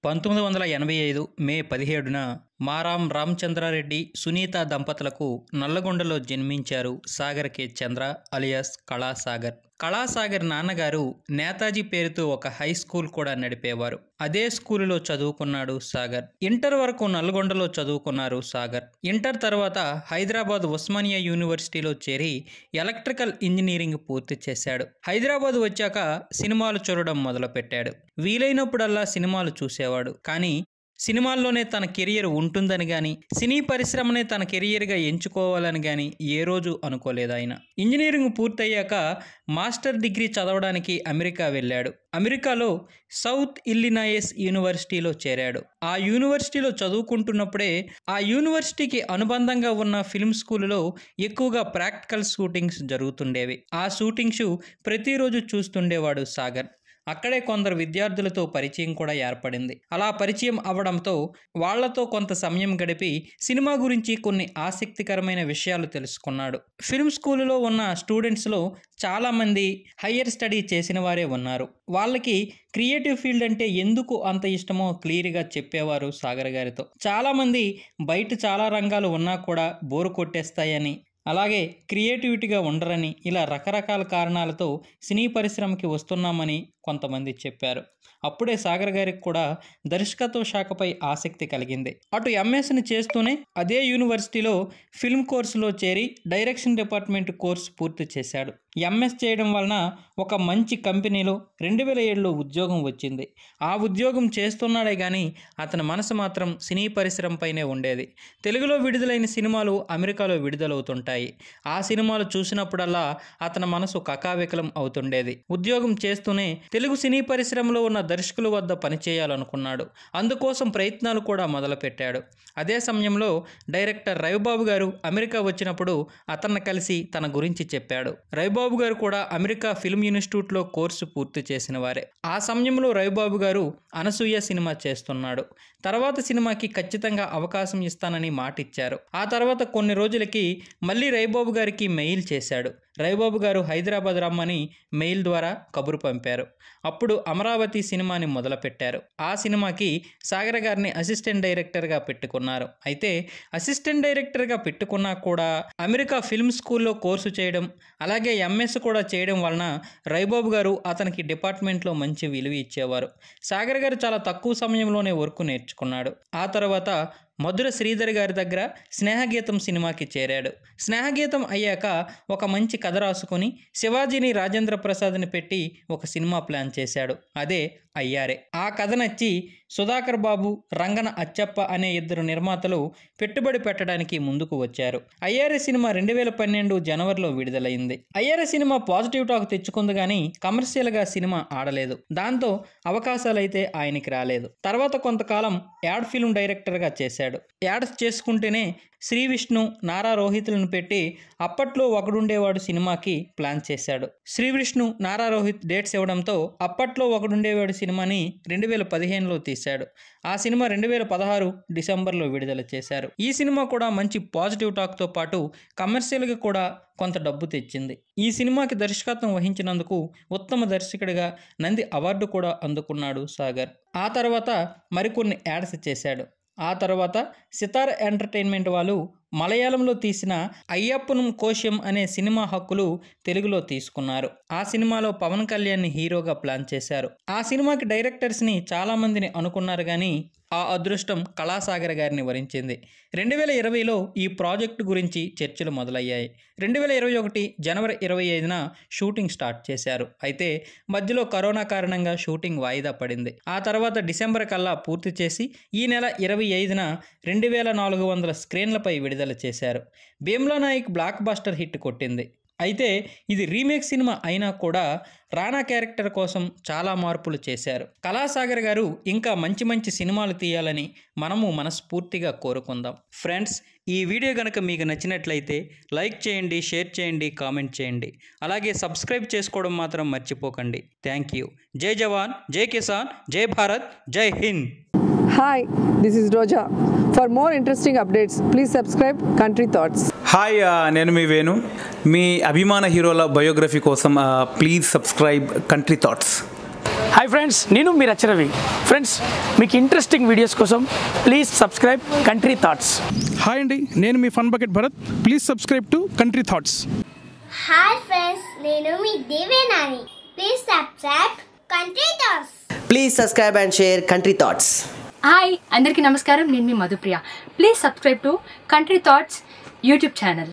పంతొమ్మిది వందల ఎనభై ఐదు మే పదిహేడున మారాం రామచంద్రారెడ్డి సునీత దంపతులకు నల్లగొండలో జన్మించారు సాగర్ కె చంద్ర అలియాస్ కళాసాగర్ కళాసాగర్ నాన్నగారు నేతాజీ పేరుతో ఒక హై స్కూల్ కూడా నడిపేవారు అదే స్కూలులో చదువుకున్నాడు సాగర్ ఇంటర్ వరకు నల్గొండలో చదువుకున్నారు సాగర్ ఇంటర్ తర్వాత హైదరాబాద్ ఉస్మానియా యూనివర్సిటీలో చేరి ఎలక్ట్రికల్ ఇంజనీరింగ్ పూర్తి చేశాడు హైదరాబాద్ వచ్చాక సినిమాలు చూడడం మొదలుపెట్టాడు వీలైనప్పుడల్లా సినిమాలు చూసేవాడు కానీ సినిమాల్లోనే తన కెరియర్ ఉంటుందని కానీ సినీ పరిశ్రమనే తన కెరియర్గా ఎంచుకోవాలని కానీ ఏ రోజు అనుకోలేదు ఆయన ఇంజనీరింగ్ పూర్తయ్యాక మాస్టర్ డిగ్రీ చదవడానికి అమెరికా వెళ్ళాడు అమెరికాలో సౌత్ ఇల్లినాయస్ యూనివర్సిటీలో చేరాడు ఆ యూనివర్సిటీలో చదువుకుంటున్నప్పుడే ఆ యూనివర్సిటీకి అనుబంధంగా ఉన్న ఫిల్మ్ స్కూలులో ఎక్కువగా ప్రాక్టికల్ షూటింగ్స్ జరుగుతుండేవి ఆ షూటింగ్స్ ప్రతిరోజు చూస్తుండేవాడు సాగర్ అక్కడే కొందరు విద్యార్థులతో పరిచయం కూడా ఏర్పడింది అలా పరిచయం అవ్వడంతో వాళ్లతో కొంత సమయం గడిపి సినిమా గురించి కొన్ని ఆసక్తికరమైన విషయాలు తెలుసుకున్నాడు ఫిల్మ్ స్కూలులో ఉన్న స్టూడెంట్స్లో చాలామంది హయ్యర్ స్టడీ చేసిన వారే ఉన్నారు వాళ్ళకి క్రియేటివ్ ఫీల్డ్ అంటే ఎందుకు అంత ఇష్టమో క్లియర్గా చెప్పేవారు సాగర్ గారితో చాలామంది బయట చాలా రంగాలు ఉన్నా కూడా బోరు కొట్టేస్తాయని అలాగే క్రియేటివిటీగా ఉండరని ఇలా రకరకాల కారణాలతో సినీ పరిశ్రమకి వస్తున్నామని కొంతమంది చెప్పారు అప్పుడే సాగర్ గారికి కూడా దర్శకత్వ శాఖపై ఆసక్తి కలిగింది అటు ఎంఎస్ని చేస్తూనే అదే యూనివర్సిటీలో ఫిల్మ్ కోర్సులో చేరి డైరెక్షన్ డిపార్ట్మెంట్ కోర్సు పూర్తి చేశాడు ఎంఎస్ చేయడం వలన ఒక మంచి కంపెనీలో రెండు వేల ఏడులో ఉద్యోగం వచ్చింది ఆ ఉద్యోగం చేస్తున్నాడే కానీ అతని మనసు మాత్రం సినీ పరిశ్రమపైనే ఉండేది తెలుగులో విడుదలైన సినిమాలు అమెరికాలో విడుదలవుతుంటాయి ఆ సినిమాలు చూసినప్పుడల్లా అతని మనసు కకావికలం అవుతుండేది ఉద్యోగం చేస్తూనే తెలుగు సినీ పరిశ్రమలో ఉన్న దర్శకుల వద్ద పనిచేయాలనుకున్నాడు అందుకోసం ప్రయత్నాలు కూడా మొదలుపెట్టాడు అదే సమయంలో డైరెక్టర్ రవిబాబు గారు అమెరికా వచ్చినప్పుడు అతన్ని కలిసి తన గురించి చెప్పాడు రవిబాబు గారు కూడా అమెరికా ఫిల్మ్ ఇన్స్టిట్యూట్లో కోర్సు పూర్తి చేసిన వారే ఆ సమయంలో రవిబాబు గారు అనసూయ సినిమా చేస్తున్నాడు తర్వాత సినిమాకి ఖచ్చితంగా అవకాశం ఇస్తానని మాట ఇచ్చారు ఆ తర్వాత కొన్ని రోజులకి మళ్ళీ రవిబాబు గారికి మెయిల్ చేశాడు రవిబాబు గారు హైదరాబాద్ రమ్మని మెయిల్ ద్వారా కబురు పంపారు అప్పుడు అమరావతి సినిమాని మొదలుపెట్టారు ఆ సినిమాకి సాగర్ గారిని అసిస్టెంట్ డైరెక్టర్గా పెట్టుకున్నారు అయితే అసిస్టెంట్ డైరెక్టర్గా పెట్టుకున్నా కూడా అమెరికా ఫిల్మ్ స్కూల్లో కోర్సు చేయడం అలాగే ఎంఎస్ కూడా చేయడం వలన రవిబాబు గారు అతనికి డిపార్ట్మెంట్లో మంచి విలువ ఇచ్చేవారు సాగర్ గారు చాలా తక్కువ సమయంలోనే వర్క్ నేర్చుకున్నాడు ఆ తర్వాత మధుర శ్రీధర్ గారి దగ్గర స్నేహగీతం సినిమాకి చేరాడు స్నేహగీతం అయ్యాక ఒక మంచి కథ రాసుకొని శివాజీని రాజేంద్ర ప్రసాద్ని పెట్టి ఒక సినిమా ప్లాన్ చేశాడు అదే అయ్యారే ఆ కథ నచ్చి సుధాకర్ బాబు రంగన అచ్చప్ప అనే ఇద్దరు నిర్మాతలు పెట్టుబడి పెట్టడానికి ముందుకు వచ్చారు అయ్యారే సినిమా రెండు వేల పన్నెండు జనవరిలో విడుదలైంది అయ్యారే సినిమా పాజిటివ్ టాక్ తెచ్చుకుంది కానీ కమర్షియల్గా సినిమా ఆడలేదు దాంతో అవకాశాలైతే ఆయనకి రాలేదు తర్వాత కొంతకాలం యాడ్ ఫిల్మ్ డైరెక్టర్గా చేశాడు యాడ్స్ చేసుకుంటేనే శ్రీ విష్ణు నారా రోహిత్లను పెట్టి అప్పట్లో ఒకడుండేవాడు సినిమాకి ప్లాన్ చేశాడు శ్రీ విష్ణు నారా రోహిత్ డేట్స్ ఇవ్వడంతో అప్పట్లో ఒకడుండేవాడు సినిమాని రెండు వేల పదిహేనులో తీశాడు ఆ సినిమా రెండు వేల పదహారు డిసెంబర్లో విడుదల చేశారు ఈ సినిమా కూడా మంచి పాజిటివ్ టాక్తో పాటు కమర్షియల్గా కూడా కొంత డబ్బు తెచ్చింది ఈ సినిమాకి దర్శకత్వం వహించినందుకు ఉత్తమ దర్శకుడిగా నంది అవార్డు కూడా అందుకున్నాడు సాగర్ ఆ తర్వాత మరికొన్ని యాడ్స్ చేశాడు ఆ తర్వాత సితార్ ఎంటర్టైన్మెంట్ వాళ్ళు మలయాళంలో తీసిన అయ్యప్పనం కోశం అనే సినిమా హక్కులు తెలుగులో తీసుకున్నారు ఆ సినిమాలో పవన్ కళ్యాణ్ని హీరోగా ప్లాన్ చేశారు ఆ సినిమాకి డైరెక్టర్స్ని చాలామందిని అనుకున్నారు కానీ ఆ అదృష్టం కళాసాగర్ గారిని వరించింది రెండు వేల ఇరవైలో ఈ ప్రాజెక్టు గురించి చర్చలు మొదలయ్యాయి రెండు వేల ఇరవై ఒకటి జనవరి ఇరవై ఐదున షూటింగ్ స్టార్ట్ చేశారు అయితే మధ్యలో కరోనా కారణంగా షూటింగ్ వాయిదా పడింది ఆ తర్వాత డిసెంబర్ కల్లా పూర్తి చేసి ఈ నెల ఇరవై ఐదున రెండు వేల నాలుగు వందల స్క్రీన్లపై విడుదల చేశారు Bheemla Nayak blockbuster hit కొట్టింది అయితే ఇది రీమేక్ సినిమా అయినా కూడా రానా క్యారెక్టర్ కోసం చాలా మార్పులు చేశారు కళాసాగర్ గారు ఇంకా మంచి మంచి సినిమాలు తీయాలని మనము మనస్ఫూర్తిగా కోరుకుందాం ఫ్రెండ్స్ ఈ వీడియో కనుక మీకు నచ్చినట్లయితే లైక్ చేయండి షేర్ చేయండి కామెంట్ చేయండి అలాగే సబ్స్క్రైబ్ చేసుకోవడం మాత్రం మర్చిపోకండి థ్యాంక్ యూ జై జవాన్ జై కిసాన్ జై భారత్ జై Hind Hi, this is Roja. For more interesting updates, please subscribe Country Thoughts. Hi ఆ, నేను మీ వేణు మీ అభిమాన హీరోల బయోగ్రఫీ కోసం please subscribe Country Thoughts hi friends నేను మీ రచరవి ఫ్రెండ్స్ మీకు ఇంట్రెస్టింగ్ వీడియోస్ కోసం please subscribe Country Thoughts hi అండి నేను మీ Fun Bucket Bharath please subscribe to Country Thoughts hi friends నేను మీ Devenani please subscribe Country Thoughts Please subscribe and share Country Thoughts. Hi అందరికీ నమస్కారం నేను మీ Madhupriya please subscribe to Country thoughts YouTube channel